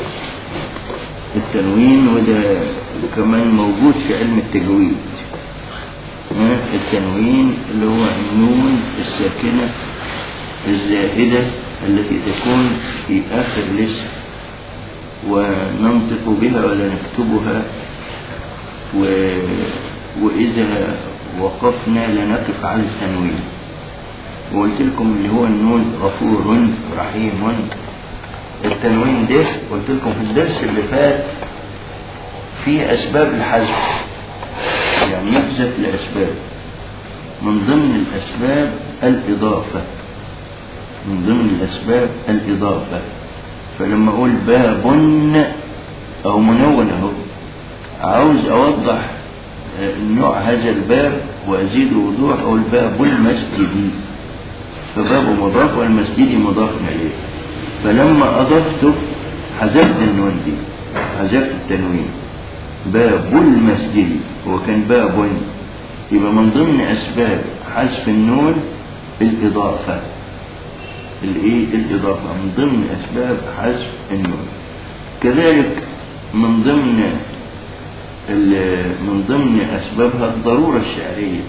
D: التنوين وده كمان موجود في علم التجويد ها؟ التنوين اللي هو النون الساكنة الزائدة التي تكون في آخر الاسم وننطق بها ولا نكتبها و... وإذا وقفنا لنقف على التنوين وقلت لكم اللي هو النون غفور رحيم التنوين ده قلت لكم في الدرس اللي فات في أسباب الحذف يعني يحذف لأسباب من ضمن الأسباب الإضافة من ضمن الأسباب الإضافة فلما أقول باب أو منون أهو عاوز أوضح آه، نوع هذا الباب وأزيد وضوح أقول باب المسجد فباب مضاف والمسجد مضاف إليه فلما أضفته حذفت النون دي حذفت التنوين باب المسجد هو كان باب يبقى من ضمن أسباب حذف النون الإضافة الإيه الإضافة من ضمن أسباب حذف النون كذلك من ضمن ال- من ضمن أسبابها الضرورة الشعرية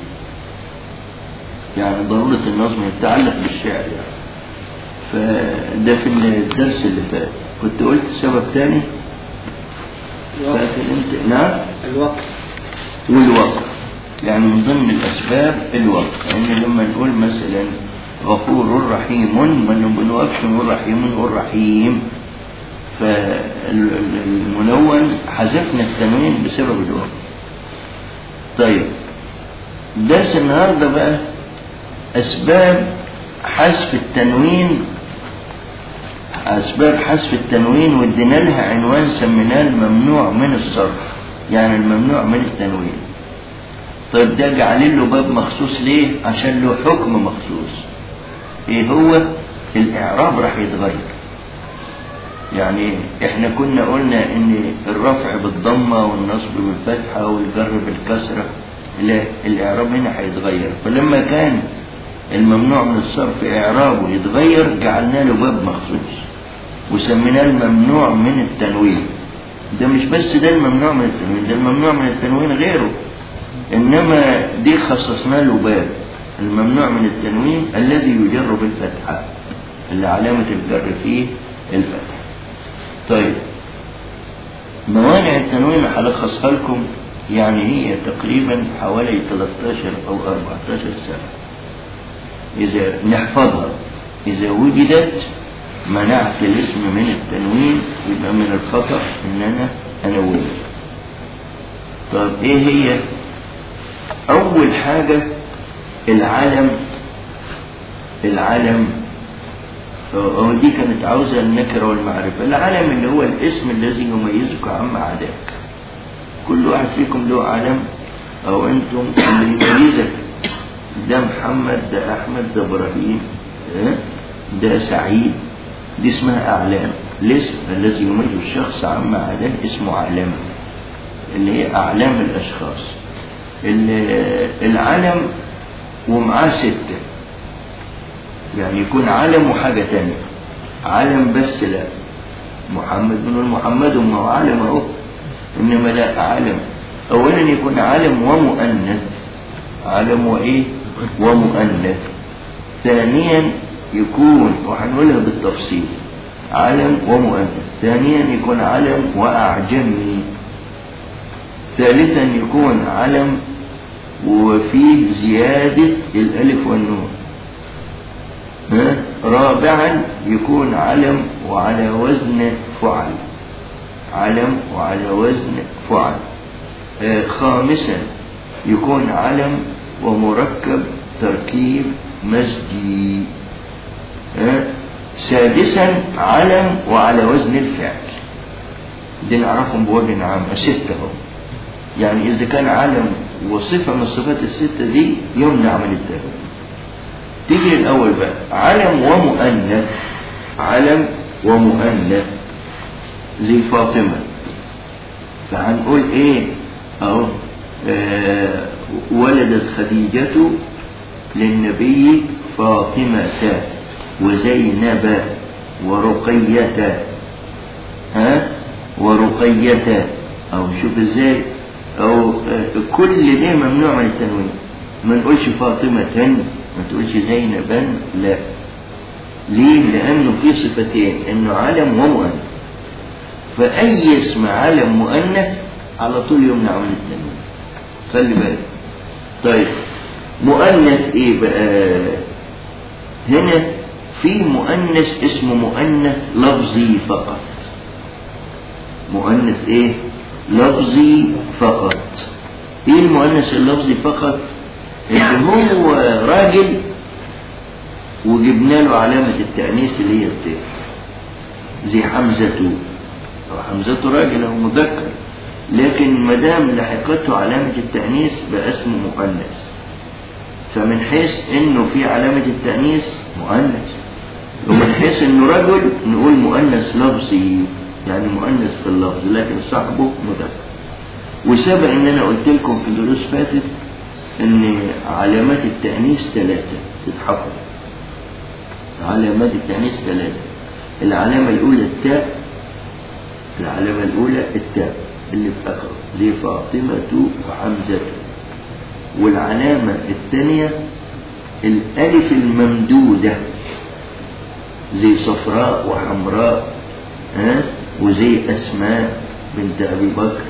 D: يعني ضرورة النظم يتعلق بالشعر يعني فده في الدرس اللي فات كنت قلت سبب تاني
E: الوقت
D: فاكر انت نعم
E: الوقت
D: والوقت يعني من ضمن الأسباب الوقت يعني لما نقول مثلا غفور رحيم ما بنوقفش نقول رحيم نقول رحيم فالمنون حذفنا التنوين بسبب الوقت طيب درس النهارده بقى أسباب حذف التنوين أسباب حذف التنوين وادينا لها عنوان سميناه الممنوع من الصرف يعني الممنوع من التنوين طيب ده جعلين له باب مخصوص ليه عشان له حكم مخصوص ايه هو الاعراب راح يتغير يعني احنا كنا قلنا ان الرفع بالضمه والنصب بالفتحه والجر بالكسره لا الاعراب هنا هيتغير فلما كان الممنوع من الصرف اعرابه يتغير جعلنا له باب مخصوص وسميناه الممنوع من التنوين ده مش بس ده الممنوع من التنوين ده الممنوع من التنوين غيره انما دي خصصنا له باب الممنوع من التنوين الذي يجر بالفتحه اللي علامه الجر فيه الفتحه طيب موانع التنوين هلخصها لكم يعني هي تقريبا حوالي 13 او 14 سنه إذا نحفظها إذا وجدت منعت الاسم من التنوين يبقى من الخطأ ان انا انونه طب ايه هي اول حاجة العلم العلم هو دي كانت عاوزة النكرة والمعرفة العلم اللي هو الاسم الذي يميزك عما عداك كل واحد فيكم له علم او انتم اللي يميزك ده محمد ده احمد ده ابراهيم اه؟ ده سعيد دي اسمها اعلام الاسم الذي يميز الشخص عما عداه اسمه علم اللي هي اعلام الاشخاص العلم ومعاه ستة يعني يكون علم وحاجة تانية علم بس لا محمد بن محمد ما هو علم اهو انما لا علم اولا يكون علم ومؤنث علم وايه ومؤنث ثانيا يكون وهنقولها بالتفصيل علم ومؤنث ثانيا يكون علم واعجمي ثالثا يكون علم وفيه زيادة الألف والنون ها؟ رابعا يكون علم وعلى وزن فعل علم وعلى وزن فعل آه خامسا يكون علم ومركب تركيب مزجي ها؟ سادسا علم وعلى وزن الفعل دي نعرفهم بوجه عام ستة هم يعني إذا كان علم وصفة من الصفات الستة دي يمنع من التهويل تيجي الأول بقى علم ومؤنث علم ومؤنث زي فاطمة فهنقول إيه أهو آه ولدت خديجة للنبي فاطمة وزينب ورقية ها ورقية أو شوف إزاي أو كل ده ممنوع من التنوين ما نقولش فاطمة ما تقولش زينبا لا ليه لأنه في صفتين إنه علم ومؤنث فأي اسم علم مؤنث على طول يمنع من التنوين خلي بالك طيب مؤنث ايه بقى هنا في مؤنث اسمه مؤنث لفظي فقط مؤنث ايه لفظي فقط ايه المؤنث اللفظي فقط اللي هو راجل وجبنا له علامة التأنيث اللي هي التاء زي حمزة حمزة راجل او مذكر لكن ما دام لحقته علامة التأنيث بقى اسمه مؤنث فمن حيث انه في علامة التأنيث مؤنث ومن حيث انه رجل نقول مؤنث لفظي يعني مؤنث في اللفظ لكن صاحبه مذكر وسبق ان انا قلت لكم في دروس فاتت ان علامات التأنيث ثلاثة تتحفظ علامات التأنيث ثلاثة العلامة الأولى التاء العلامة الأولى التاء اللي في آخره زي فاطمة وحمزة والعلامة الثانية الألف الممدودة زي صفراء وحمراء ها وزي أسماء بنت أبي بكر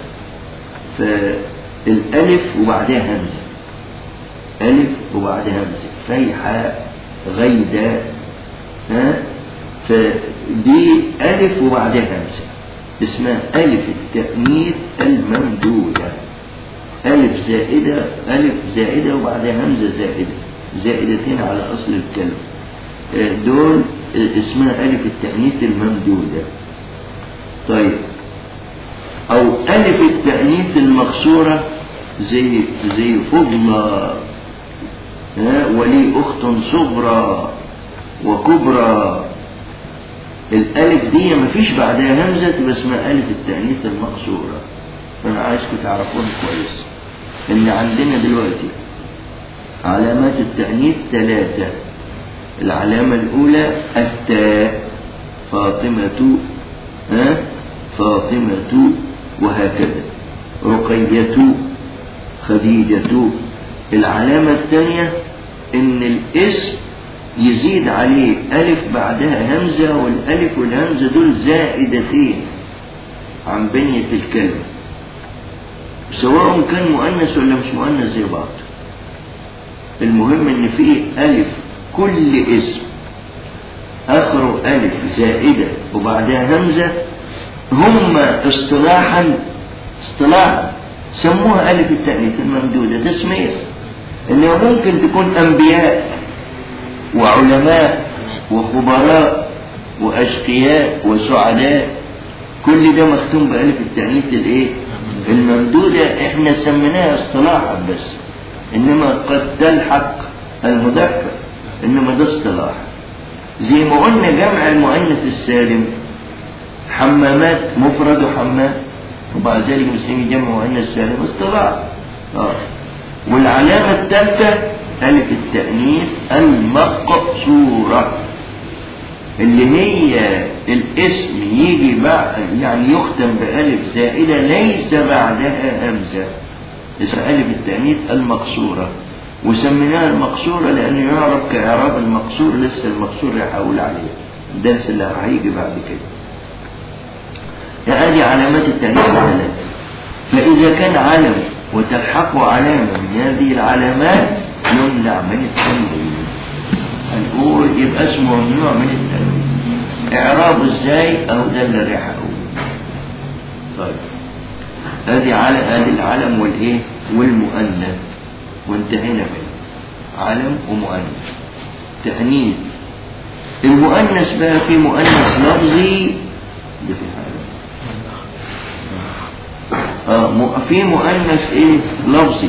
D: فالألف وبعدها همزة ألف وبعدها همزة فيحاء غيداء ها فدي ألف وبعدها همزة اسمها ألف التأنيث الممدودة ألف زائدة ألف زائدة وبعدها همزة زائدة زائدتين على أصل الكلمة دول اسمها ألف التأنيث الممدودة طيب أو ألف التأنيث المقصورة زي زي فضلى ولي أخت صغرى وكبرى الألف دي مفيش بعدها همزة تبقى اسمها ألف التأنيث المقصورة فأنا عايزكم تعرفون كويس إن عندنا دلوقتي علامات التأنيث ثلاثة العلامة الأولى التاء فاطمة ها فاطمة وهكذا رقية خديجة العلامة الثانية إن الاسم يزيد عليه ألف بعدها همزة والألف والهمزة دول زائدتين عن بنية الكلمة سواء كان مؤنث ولا مش مؤنث زي بعض المهم ان في ألف كل اسم آخره ألف زائدة وبعدها همزة هم اصطلاحا اصطلاحا سموها ألف التأنيث الممدودة تسمية اللي هو ممكن تكون أنبياء وعلماء وخبراء وأشقياء وسعداء كل ده مختوم بألف التأنيث الإيه؟ الممدودة إحنا سميناها اصطلاحا بس إنما قد تلحق المذكر إنما ده اصطلاح زي ما قلنا جمع المؤنث السالم حمامات مفرد وحمام وبعد ذلك بنسميه جمع مؤنث سالم اصطلاح آه. والعلامة الثالثة ألف التأنيث المقصورة اللي هي الاسم يجي بعد يعني يختم بألف زائدة ليس بعدها همزة اسمها ألف التأنيث المقصورة وسميناها المقصورة لأنه يعرف كإعراب المقصور لسه المقصور يحول عليه الدرس اللي هيجي بعد كده هذه علامات التأنيث الثلاثة فإذا كان علم وتلحقه علامة من هذه العلامات يمنع من التنوين هنقول يبقى اسمه ممنوع من التنوين إعرابه إزاي أو ده اللي راح أقول طيب هذه على هذه العلم والإيه والمؤنث وانتهينا منه علم ومؤنث تأنيث المؤنث بقى في مؤنث لفظي ده في حاجة آه في مؤنث ايه لفظي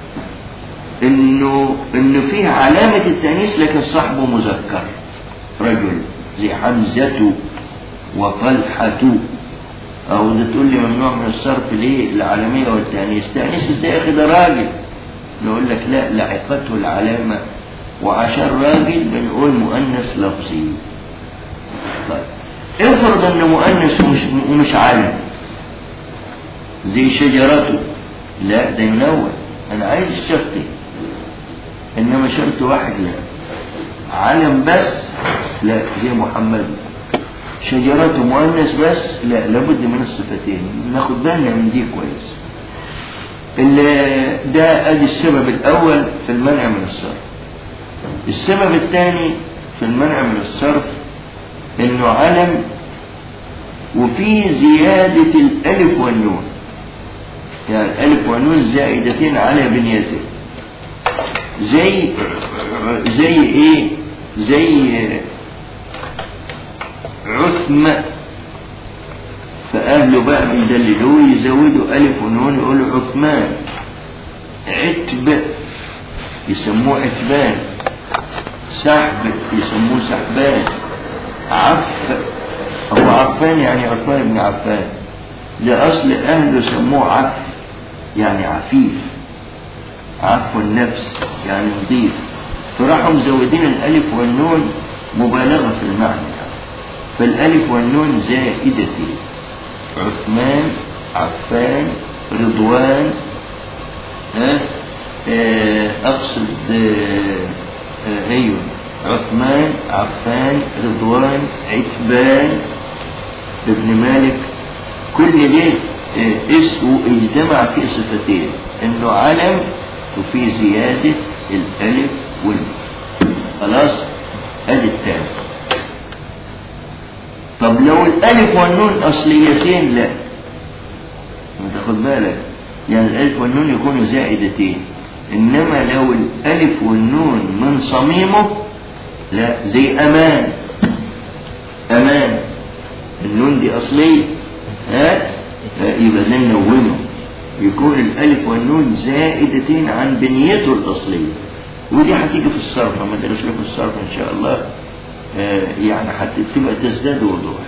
D: انه انه فيه علامة التأنيث لكن صاحبه مذكر رجل زي حمزة وطلحة او ده تقول لي ممنوع من الصرف ليه العالمية والتأنيث تأنيث ازاي يا اخي ده راجل نقول لك لا لحقته العلامة وعشان راجل بنقول مؤنث لفظي طيب افرض انه مؤنث ومش, ومش عالم زي شجرته لا ده ينوع انا عايز الشرطي انما شرط واحد لا علم بس لا زي محمد شجرته مؤنث بس لا لابد من الصفتين ناخد بالنا من دي كويس ده ادي السبب الاول في المنع من الصرف السبب الثاني في المنع من الصرف انه علم وفي زيادة الالف والنون يعني الالف والنون زائدتين على بنيته زي زي ايه زي عثم فأهله بقى بيدللوه يزودوا ألف ونون يقولوا عثمان عتب يسموه عتبان سحب يسموه سحبان عف هو عفان يعني عثمان بن عفان ده أصل أهله سموه عف يعني عفيف عفو النفس يعني نظيف فراحوا مزودين الألف والنون مبالغة في المعنى فالألف والنون زائدتين عثمان عفان رضوان ها أقصد أيوه عثمان عفان رضوان عتبان ابن مالك كل ده اسمه اجتمع فيه صفتين انه علم وفي زيادة الالف والنون خلاص ادي التاني طب لو الالف والنون اصليتين لا ما تاخد بالك يعني الالف والنون يكونوا زائدتين انما لو الالف والنون من صميمه لا زي امان امان النون دي اصليه ها يبقى ده نونه يكون الالف والنون زائدتين عن بنيته الاصليه ودي هتيجي في الصرف لما ندرس لكم الصرف ان شاء الله آه يعني هتبقى تزداد وضوح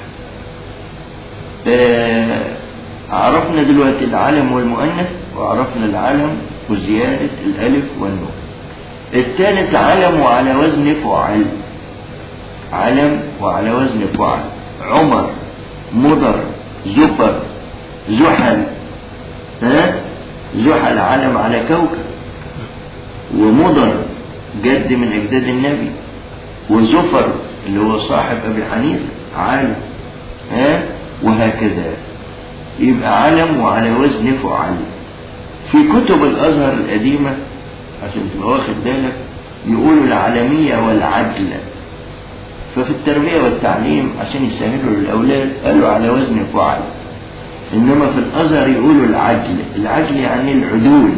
D: آه عرفنا دلوقتي العلم والمؤنث وعرفنا العلم وزيادة الألف والنون الثالث علم وعلى وزن فعل علم وعلى وزن فعل عمر مضر زفر زحل ها زحل علم على كوكب ومضر جد من أجداد النبي وزفر اللي هو صاحب أبي حنيفة عالم ها وهكذا يبقى علم وعلى وزن فعل في كتب الأزهر القديمة عشان تبقى واخد بالك يقولوا العالمية والعدل ففي التربية والتعليم عشان يسهلوا للأولاد قالوا على وزن فعل إنما في الأزهر يقولوا العجل العجل يعني العدول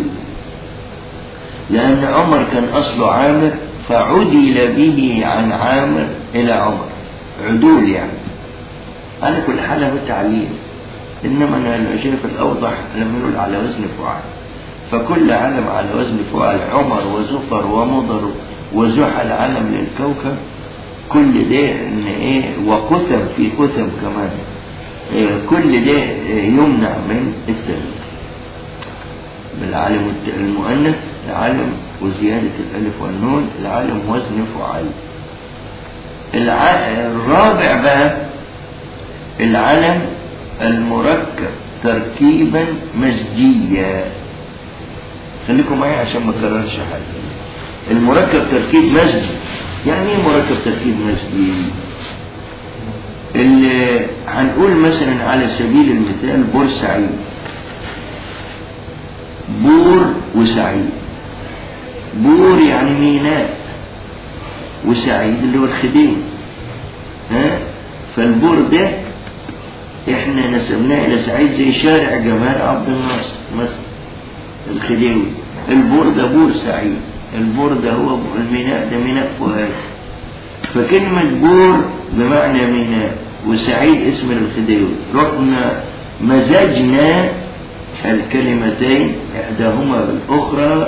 D: لأن عمر كان أصله عامر فعدل به عن عامر إلى عمر عدول يعني على كل حال هو تعليم إنما أنا شايف الأوضح لما يقول على وزن فعل فكل علم على وزن فعل عمر وزفر ومضر وزحل علم للكوكب كل ده إن إيه وقثم في قثم كمان إيه كل ده يمنع من التاريخ بالعالم المؤنث العالم وزيادة الألف والنون العالم وزن فعل الع... الرابع بقى العلم المركب تركيبا مزجيا خليكم معايا عشان ما اكررش حاجه المركب تركيب مزجي يعني ايه مركب تركيب مزجي اللي هنقول مثلا على سبيل المثال بورسعيد بور وسعيد بور يعني ميناء وسعيد اللي هو الخديوي ها فالبور ده احنا نسبناه الى سعيد زي شارع جمال عبد الناصر مثلا الخديوي البور ده بور سعيد البور ده هو الميناء ده ميناء فؤاد فكلمة بور بمعنى ميناء وسعيد اسم الخديوي رحنا مزجنا الكلمتين إحداهما بالأخرى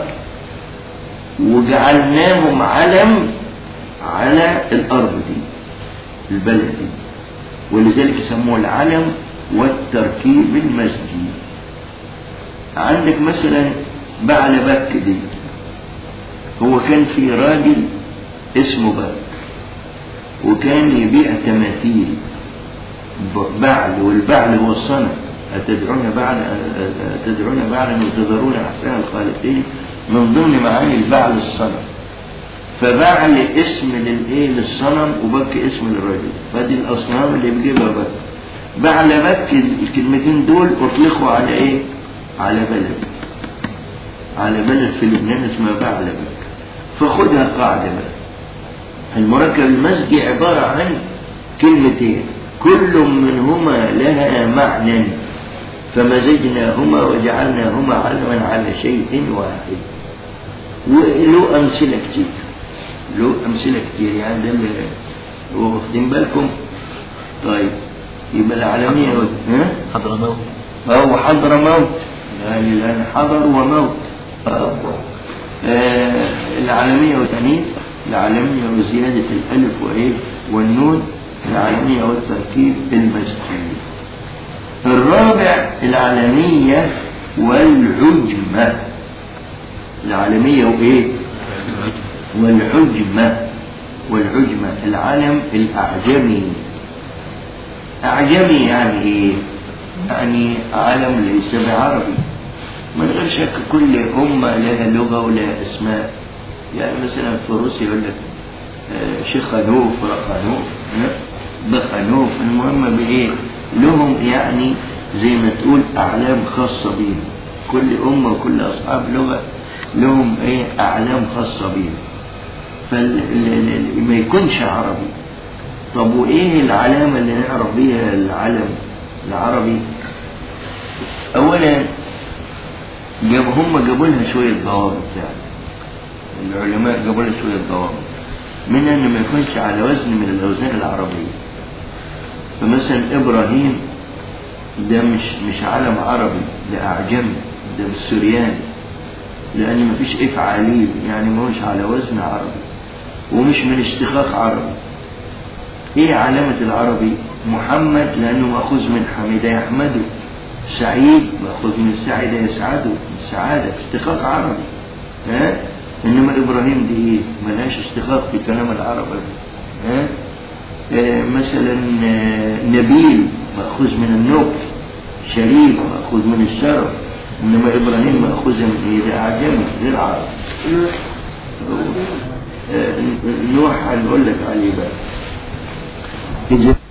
D: وجعلناهم علم على الأرض دي البلد دي ولذلك يسموه العلم والتركيب المسجي عندك مثلا بعل بك دي هو كان في راجل اسمه بك وكان يبيع تماثيل بعل والبعل هو الصنم أتدعون بعل أتدعون بعلا وتذرون أحسن الخالقين من ضمن معاني البعل الصنم فبعل اسم للايه للصنم وبك اسم للرجل فدي الاصنام اللي بيجيبها بك بعل بك الكلمتين دول اطلقوا على ايه على بلد على بلد في لبنان اسمها بعل بك فخدها قاعدة بقى المركب المزجي عبارة عن كلمتين كل منهما لها معنى فمزجناهما وجعلناهما علما على شيء واحد وله أمثلة كتير له أمثلة كتير يعني ده واخدين بالكم طيب يبقى العالمية ها
E: حضرموت
D: أو حضر موت يعني لأن حضر وموت آه. آه العالمية وتانيث العالمية وزيادة الألف وإيه والنون العالمية والتركيب المسجد الرابع العالمية والعجمة العالمية وإيه والعجمة والعجمة العلم الأعجمي أعجمي يعني إيه يعني عالم ليس بعربي من غير شك كل أمة لها لغة ولها أسماء يعني مثلا في روسيا يقول لك آه، شيخانوف رخانوف بخانوف المهم بإيه لهم يعني زي ما تقول أعلام خاصة بيهم كل أمة وكل أصحاب لغة لهم إيه أعلام خاصة بيهم فما يكونش عربي طب وإيه العلامة اللي نعرف بيها العلم العربي أولا جاب هم جابوا لها شوية ضوابط يعني العلماء جابوا لها شوية ضوابط منها إن ما يكونش على وزن من الأوزان العربية فمثلا إبراهيم ده مش مش علم عربي ده أعجمي ده بالسرياني لأن مفيش إفعاليل يعني ما هوش على وزن عربي ومش من اشتقاق عربي ايه علامة العربي محمد لأنه مأخوذ من حميدة يحمده سعيد مأخوذ من سعد يسعده السعادة اشتقاق عربي ها إنما إبراهيم دي إيه ملهاش اشتقاق في كلام العرب ها آه مثلا آه نبيل مأخوذ من النبل شريف مأخوذ من الشرف إنما إبراهيم مأخوذ من إيه ده أعجمي غير عربي آه نوح هنقول لك عليه بقى